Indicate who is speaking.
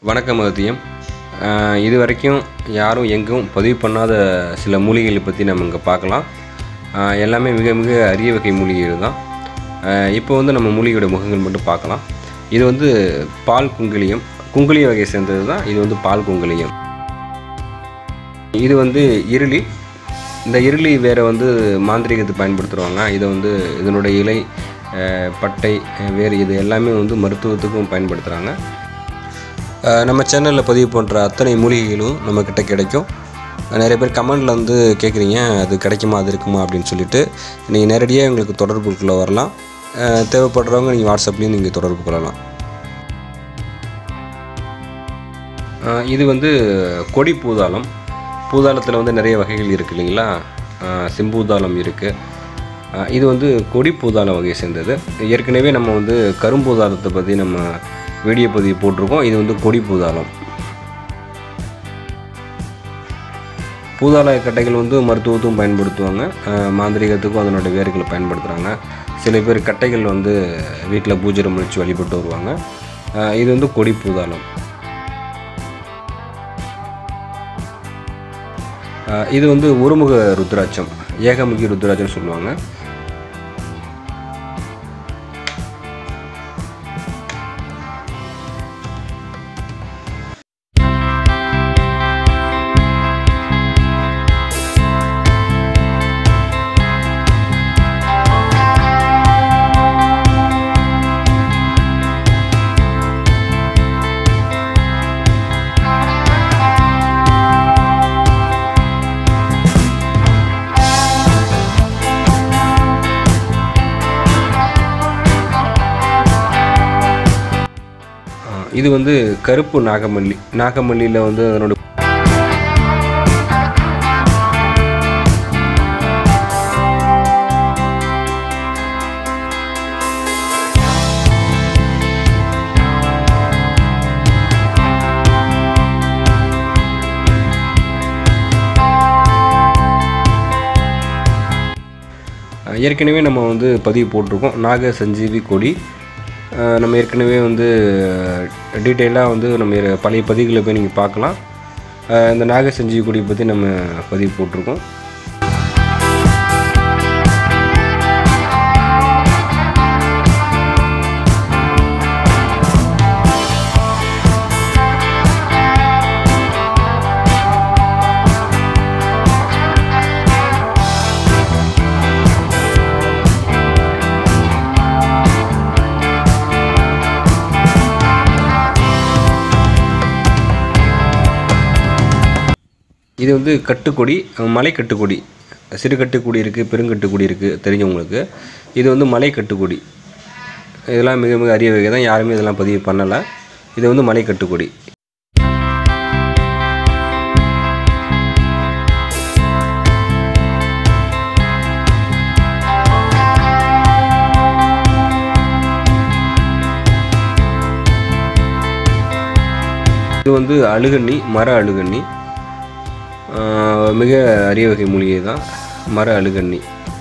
Speaker 1: வணக்கம் அகத்தியம் அஹ் இது வரைக்கும் யாரும் எங்கும் பதிவு பண்ணாத சில மூலிகைகளை பற்றி நம்ம இங்கே பார்க்கலாம் அஹ் எல்லாமே மிக மிக அரிய வகை மூலிகைகள் தான் அஹ் இப்போ வந்து நம்ம மூலிகையோட முகங்கள் மட்டும் பார்க்கலாம் இது வந்து பால் குங்கிலியம் குங்கிலிய வகையை சேர்ந்தது தான் இது வந்து பால் குங்கிலியம் இது வந்து இருளி இந்த இருளி வேறு வந்து மாந்திரீகத்துக்கு பயன்படுத்துகிறாங்க இதை வந்து இதனுடைய இலை அஹ் பட்டை அஹ் வேறு இது எல்லாமே வந்து மருத்துவத்துக்கும் பயன்படுத்துகிறாங்க அஹ் நம்ம சேனலில் பதிவு பண்ணுற அத்தனை மூலிகைகளும் நம்மக்கிட்ட கிடைக்கும் நிறைய பேர் கமெண்டில் வந்து கேட்குறீங்க அது கிடைக்குமா அது இருக்குமா அப்படின்னு சொல்லிட்டு நீங்கள் நேரடியாக எங்களுக்கு தொடர்புக்குள்ளே வரலாம் அஹ் தேவைப்படுறவங்க நீங்கள் வாட்ஸ்அப்லேயும் நீங்கள் தொடர்பு கொள்ளலாம் அஹ் இது வந்து கொடி பூதாளம் பூதாளத்தில் வந்து நிறைய வகைகள் இருக்குது இல்லைங்களா அஹ் செம்பூதாளம் இருக்குது இது வந்து கொடி பூதாள வகையை சேர்ந்தது ஏற்கனவே நம்ம வந்து கரும்பூதாளத்தை பற்றி நம்ம வீடியோ பதிவு போட்டிருக்கோம் இது வந்து கொடி பூதாளம் பூதாள கட்டைகள் வந்து மருத்துவத்துக்கும் பயன்படுத்துவாங்க அஹ் மாந்திரீகத்துக்கும் அதனோட வேர்களை பயன்படுத்துகிறாங்க சில பேர் கட்டைகள் வந்து வீட்டில் பூஜை முடிச்சு வழிபட்டு வருவாங்க அஹ் இது வந்து கொடி பூதாளம் அஹ் இது வந்து ஒருமுக ருத்ராட்சம் ஏகமுகி ருத்ராட்சம்னு சொல்லுவாங்க அஹ் இது வந்து கருப்பு நாகமல்லி நாகமல்லியில் வந்து அதனோட அஹ் ஏற்கனவே நம்ம வந்து பதிவு போட்டிருக்கோம் நாக சஞ்சீவி கொடி அஹ் நம்ம ஏற்கனவே வந்து டீட்டெயிலாக வந்து நம்ம இரு- பழைய பதிவுகளை போய் நீங்கள் பார்க்கலாம் அஹ் இந்த நாக சஞ்சீவி கொடியை பற்றி நம்ம பதிவு போட்டிருக்கோம் இது வந்து கட்டுக்கொடி அஹ் மலை கட்டுக்கொடி சிறு கட்டுக்கொடி இருக்குது பெருங்கட்டுக்கொடி இருக்குது தெரிஞ்சவங்களுக்கு இது வந்து மலை கட்டுக்கொடி இதெல்லாம் மிக மிக அரிய வகை தான் யாருமே இதெல்லாம் பதிவு பண்ணலை இது வந்து மலை கட்டுக்கொடி இது வந்து அழுகண்ணி மர அழுகண்ணி ஆஹ் மிக அரிய வகை மூலிகை தான் மர அழுகண்ணி